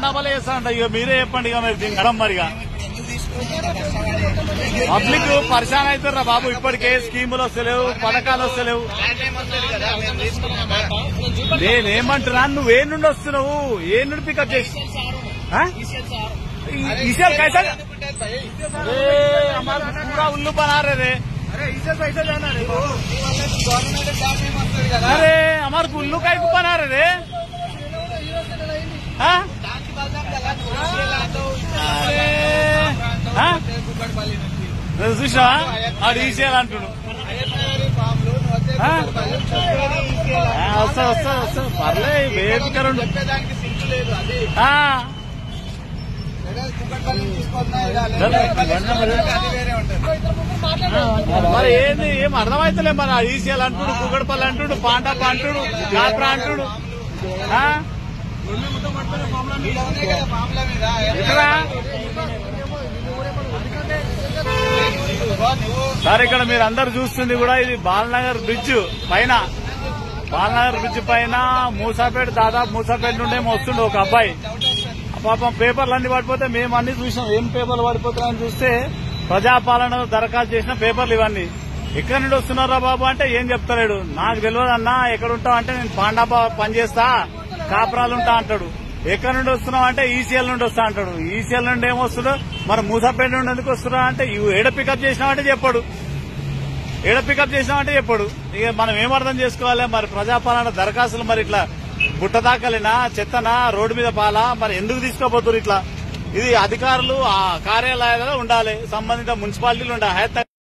Double వేస్తారంట ఇక మీరే చెప్పండి ఇక మరి దీని గడం మరిగా పబ్లిక్ పరిశాన్ అవుతారా బాబు ఇప్పటికే స్కీములు వస్తలేవు పథకాలు వస్తలేవు నేనేమంటున్నా నువ్వు ఏ నుండి వస్తున్నావు ఏ నుండి పికప్ చేసి ఆ? ఈ- ఈసారి కైసా अरे हमारे पूरा उल्लू बना रहे रे अरे हमारे उल्लू का ही बना रहे रे हाँ? अरे हाँ? చూసా ఆడు ఈసేయాలి అంటుడు ఆ? ఆ, వస్తా వస్తా వస్తా పర్లే వేదికరుండు చెప్పేదానికి సింక్ లేదు అది ఆ, కుక్కడపల్లి తీసుకొన్నా ఇక సరే, లేదు. అది వేరే ఉంటుంది మరి ఏంది ఏం అర్థమైతలే మరి ఆడు ఈసేయాలి అంటుడు కుగడపల్లి అంటుడు పాండప్ప అంటుడు కాప్రా అంటుడు ఆ? ఇలా ఉన్నాయి కదా మామూలు మీద ఎక్కడ ఇదిగో నువ్వు సార్ ఇక్కడ మీరు అందరు చూస్తుంది కూడా ఇది బాలనగర్ బ్రిడ్జ్ పైన బాలనగర్ బ్రిడ్జ్ పైన మూసాపేట దాదాపు మూసాపేట నుండి వస్తుండే ఒక అబ్బాయి ఆ పాపం పేపర్లు అన్ని పడిపోతే మేము అన్ని చూసాం ఏం పేపర్లు పడిపోతున్నాయని చూస్తే ప్రజాపాలన దరఖాస్తు చేసిన పేపర్లు ఇవన్నీ ఎక్కడి నుండి వస్తున్నారా బాబు అంటే ఏం చెప్తలేడు నాకు తెలియదు అన్నా ఎక్కడ ఉంటావు అంటే నేను పాండాబా పనిచేస్తా కాపురాలు ఉంటా అంటాడు ఎక్కడి నుండి వస్తున్నావు అంటే ఈసీఎల్ నుండి వస్తా అంటాడు ఈసీఎల్ నుండి ఏమొస్తుడు మరి మూసాపేట నుండి ఎందుకు వస్తున్నా అంటే ఇవి ఏడ పికప్ చేసినావంటే చెప్పాడు ఏడ పికప్ చేసినామంటే చెప్పాడు ఇక మనం ఏం అర్థం చేసుకోవాలి మరి ప్రజాపాలన దరఖాస్తులు మరి ఇట్లా బుట్ట దాకలినా చెత్తనా రోడ్డు మీద పాలా మరి ఎందుకు తీసుకోబోతున్నారు ఇట్లా ఇది అధికారులు ఆ కార్యాలయాలలో ఉండాలి సంబంధిత మున్సిపాలిటీలు ఉండాలి హైత